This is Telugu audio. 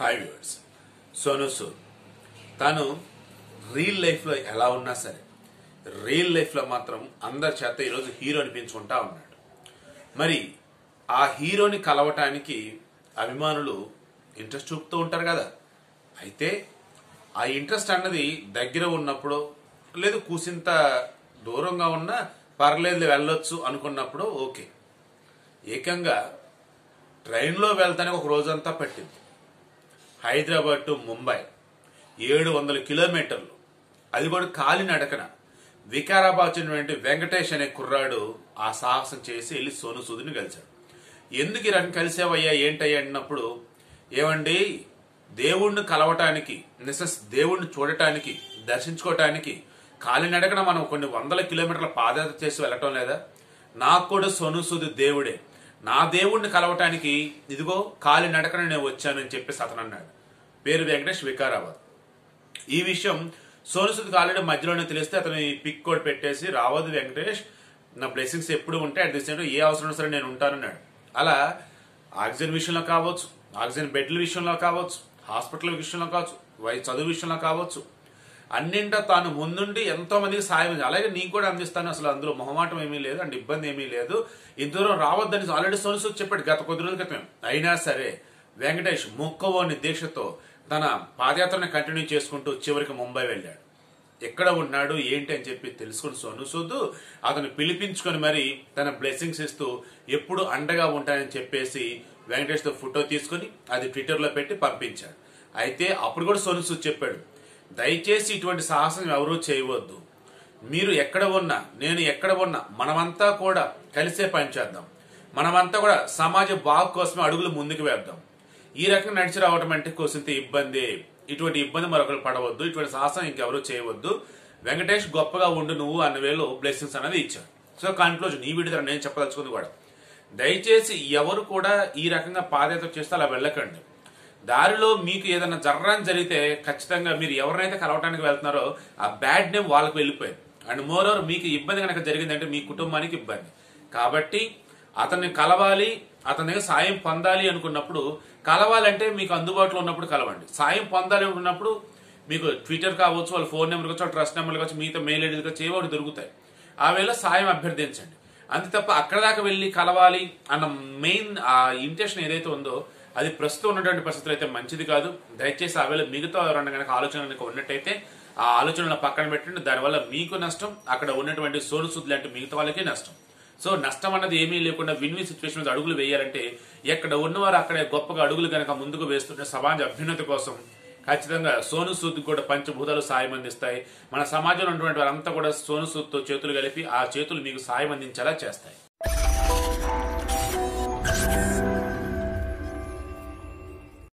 హాయ్ వ్యూవర్స్ సోను సూద్ తాను రియల్ లైఫ్లో ఎలా ఉన్నా సరే రియల్ లైఫ్లో మాత్రం అందరి చేత ఈరోజు హీరో అనిపించుకుంటా ఉన్నాడు మరి ఆ హీరోని కలవటానికి అభిమానులు ఇంట్రెస్ట్ చూపుతూ ఉంటారు కదా అయితే ఆ ఇంట్రెస్ట్ అన్నది దగ్గర ఉన్నప్పుడు లేదు కూసింత దూరంగా ఉన్నా పర్లేదు వెళ్ళొచ్చు అనుకున్నప్పుడు ఓకే ఏకంగా ట్రైన్లో వెళ్తానికి ఒక రోజంతా పట్టింది హైదరాబాద్ టు ముంబై ఏడు వందల కిలోమీటర్లు అది కూడా కాలినడకన వికారాబాద్ చెందినటువంటి వెంకటేష్ అనే కుర్రాడు ఆ సాహసం చేసి వెళ్ళి సోను సూదిని కలిశాడు ఎందుకు ఈ రకం కలిసావయ్యా ఏంటయ్యా అన్నప్పుడు ఏమండి దేవుణ్ణి కలవటానికి నిసస్ దేవుణ్ణి చూడటానికి దర్శించుకోవటానికి కాలినడకన మనం కొన్ని వందల కిలోమీటర్ల పాదయాత్ర చేసి వెళ్ళటం లేదా నాకు కూడా సోను సూది దేవుడే నా దేవుణ్ణి కలవటానికి ఇదిగో కాలి నడకన నేను వచ్చానని చెప్పేసి అతను అన్నాడు పేరు వెంకటేష్ వికారాబాద్ ఈ విషయం సోనుసుద్కి ఆల్రెడీ మధ్యలోనే తెలిస్తే అతని పిక్ కోడ్ పెట్టేసి రావద్దు వెంకటేష్ నా బ్లెస్సింగ్స్ ఎప్పుడు ఉంటే అట్ ది సేమ్ ఏ అవసరం సరే నేను ఉంటానన్నాడు అలా ఆక్సిజన్ విషయంలో కావచ్చు ఆక్సిజన్ బెడ్ల విషయంలో కావచ్చు హాస్పిటల్ విషయంలో కావచ్చు వై చదువు విషయంలో కావచ్చు అన్నింటా తాను ముందుండి ఎంతో మందికి సాయం చేయాలి. అలాగే నీకు కూడా అందిస్తాను అసలు అందులో మొహమాటం ఏమీ లేదు అండ్ ఇబ్బంది ఏమీ లేదు ఇంత దూరం రావద్దని ఆల్రెడీ సోనుసు చెప్పాడు గత కొద్ది రోజుల క్రితం అయినా సరే వెంకటేష్ ముక్కవోని దీక్షతో తన పాదయాత్రను కంటిన్యూ చేసుకుంటూ చివరికి ముంబై వెళ్ళాడు ఎక్కడ ఉన్నాడు ఏంటి అని చెప్పి తెలుసుకుని సోను సూద్ అతను పిలిపించుకొని మరి తన బ్లెస్సింగ్స్ ఇస్తూ ఎప్పుడు అండగా ఉంటానని చెప్పేసి వెంకటేష్ తో ఫోటో తీసుకుని అది ట్విట్టర్ లో పెట్టి పంపించాడు అయితే అప్పుడు కూడా సోను సూద్ చెప్పాడు దయచేసి ఇటువంటి సాహసం ఎవరూ చేయవద్దు మీరు ఎక్కడ ఉన్నా నేను ఎక్కడ ఉన్నా మనమంతా కూడా కలిసే పనిచేద్దాం మనమంతా కూడా సమాజ బాగు కోసమే అడుగులు ముందుకు వేద్దాం ఈ రకంగా నడిచి రావడం అంటే కోసింత ఇబ్బంది ఇటువంటి ఇబ్బంది మరొకరు పడవద్దు ఇటువంటి సాహసం ఇంకెవరూ చేయవద్దు వెంకటేష్ గొప్పగా ఉండు నువ్వు అన్న వేలో బ్లెస్సింగ్స్ అనేది ఇచ్చాడు సో కన్క్లూజన్ ఈ వీడియో ద్వారా నేను చెప్పదలుచుకుంది కూడా దయచేసి ఎవరు కూడా ఈ రకంగా పాదయాత్ర చేస్తే అలా వెళ్ళకండి దారిలో మీకు ఏదైనా జర్రాని జరిగితే ఖచ్చితంగా మీరు ఎవరినైతే కలవటానికి వెళ్తున్నారో ఆ బ్యాడ్ నేమ్ వాళ్ళకి వెళ్ళిపోయింది అండ్ మోర్ ఓవర్ మీకు ఇబ్బంది కనుక జరిగిందంటే మీ కుటుంబానికి ఇబ్బంది కాబట్టి అతన్ని కలవాలి అతని దగ్గర సాయం పొందాలి అనుకున్నప్పుడు కలవాలంటే మీకు అందుబాటులో ఉన్నప్పుడు కలవండి సాయం పొందాలి అనుకున్నప్పుడు మీకు ట్విట్టర్ కావచ్చు వాళ్ళ ఫోన్ నెంబర్ కావచ్చు వాళ్ళ ట్రస్ట్ నెంబర్ కావచ్చు మీతో మెయిల్ ఐడి కావచ్చు ఏవో ఒకటి దొరుకుతాయి ఆ వేళ సాయం అభ్యర్థించండి అంతే తప్ప అక్కడ దాకా వెళ్ళి కలవాలి అన్న మెయిన్ ఆ ఇంటెన్షన్ ఏదైతే ఉందో అది ప్రస్తుతం ఉన్నటువంటి పరిస్థితులు అయితే మంచిది కాదు దయచేసి ఆ వేళ మిగతా ఎవరన్నా కనుక ఆలోచన కనుక ఉన్నట్టయితే ఆ ఆలోచనలు పక్కన పెట్టండి దానివల్ల మీకు నష్టం అక్కడ ఉన్నటువంటి సోను సుద్ లాంటి మిగతా వాళ్ళకి నష్టం సో నష్టం అన్నది ఏమీ లేకుండా విన్ విన్ సిచ్యువేషన్ అడుగులు వేయాలంటే ఎక్కడ ఉన్నవారు అక్కడే గొప్పగా అడుగులు కనుక ముందుకు వేస్తుంటే సమాజ అభ్యున్నతి కోసం ఖచ్చితంగా సోను సూద్ కూడా పంచభూతాలు సాయం అందిస్తాయి మన సమాజంలో ఉన్నటువంటి వారంతా కూడా సోను సూద్తో చేతులు కలిపి ఆ చేతులు మీకు సాయం అందించేలా చేస్తాయి